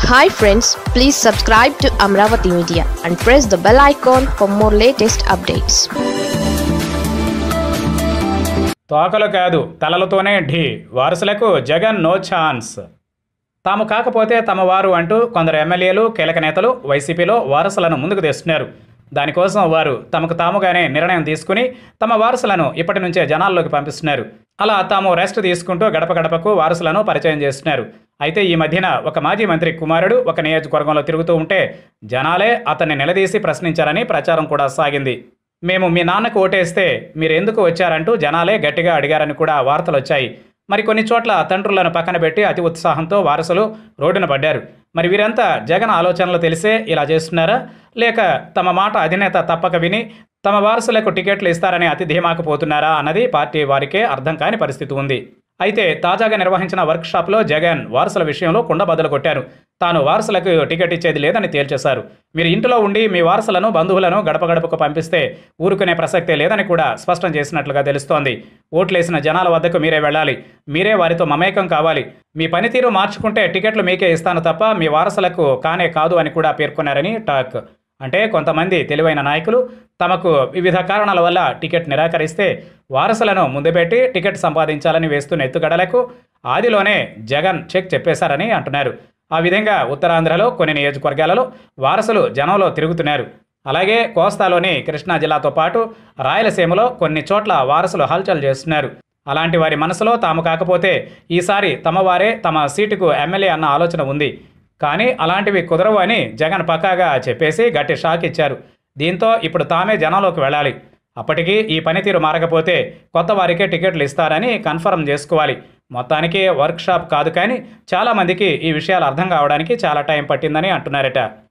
hi friends please subscribe to Amaravati media and press the bell icon for more latest updates తోకలు కాదు తలలతోనే ఢీ వారసులకు Jagan no chance తాము కాకపోతే తమ వారు అంటూ కొందరు ఎమ్మెల్యేలు కీలక నేతలు వైసీపీలో వారసులను ముందుకు తెస్తున్నారు దానికోసం వారు తమకు తాముగానే నిర్ణయం తీసుకుని తమ వారసులను ఇప్పటి నుంచే జనాల్లోకి పంపిస్తున్నారు అలా తాము రెస్ట్ తీసుకుంటూ గడప గడపకు వారసులను పరిచయం చేస్తున్నారు అయితే ఈ మధ్యన ఒక మాజీ మంత్రి కుమారుడు ఒక నియోజకవర్గంలో తిరుగుతూ ఉంటే జనాలే అతన్ని నిలదీసి ప్రశ్నించారని ప్రచారం కూడా సాగింది మేము మీ నాన్నకు ఓటేస్తే మీరు ఎందుకు వచ్చారంటూ జనాలే గట్టిగా అడిగారని కూడా వార్తలు వచ్చాయి మరి కొన్ని చోట్ల తండ్రులను పక్కన పెట్టి అతి ఉత్సాహంతో వారసులు రోడ్డున పడ్డారు మరి వీరంతా జగన్ ఆలోచనలు తెలిసే ఇలా చేస్తున్నారా లేక తమ మాట అధినేత తప్పక విని తమ వారసులకు టికెట్లు ఇస్తారని అతి ధీమాకు పోతున్నారా అన్నది పార్టీ వారికే అర్థం కాని పరిస్థితి ఉంది అయితే తాజాగా నిర్వహించిన వర్క్షాప్లో జగన్ వారసుల విషయంలో కుండ బద్దలు కొట్టారు తాను వారసులకు టికెట్ ఇచ్చేది లేదని తేల్చేశారు మీరు ఇంట్లో ఉండి మీ వారసులను బంధువులను గడప గడపకు పంపిస్తే ఊరుకునే ప్రసక్తే లేదని కూడా స్పష్టం చేసినట్లుగా తెలుస్తోంది ఓట్లేసిన జనాల వద్దకు మీరే వెళ్ళాలి మీరే వారితో మమేకం కావాలి మీ పనితీరు మార్చుకుంటే టికెట్లు మీకే ఇస్తాను తప్ప మీ వారసులకు కానే కాదు అని కూడా పేర్కొన్నారని టాక్ అంటే కొంతమంది తెలివైన నాయకులు తమకు వివిధ కారణాల వల్ల టికెట్ నిరాకరిస్తే వారసులను ముందు పెట్టి టికెట్ సంపాదించాలని వేస్తున్న ఎత్తుగడలకు ఆదిలోనే జగన్ చెక్ చెప్పేశారని అంటున్నారు ఆ విధంగా ఉత్తరాంధ్రలో కొన్ని నియోజకవర్గాలలో వారసులు జనంలో తిరుగుతున్నారు అలాగే కోస్తాలోని కృష్ణా జిల్లాతో పాటు రాయలసీమలో కొన్ని చోట్ల వారసులు హల్చల్ చేస్తున్నారు అలాంటి వారి మనసులో తాము కాకపోతే ఈసారి తమ వారే తమ సీటుకు ఎమ్మెల్యే అన్న ఆలోచన ఉంది కానీ అలాంటివి కుదరవు అని జగన్ పక్కాగా చెప్పేసి గట్టి షాక్ ఇచ్చారు దీంతో ఇప్పుడు తామే జనంలోకి వెళ్ళాలి అప్పటికి ఈ పనితీరు మారకపోతే కొత్త వారికే టికెట్లు ఇస్తారని కన్ఫర్మ్ చేసుకోవాలి మొత్తానికి వర్క్షాప్ కాదు కానీ చాలామందికి ఈ విషయాలు అర్థం కావడానికి చాలా టైం పట్టిందని అంటున్నారట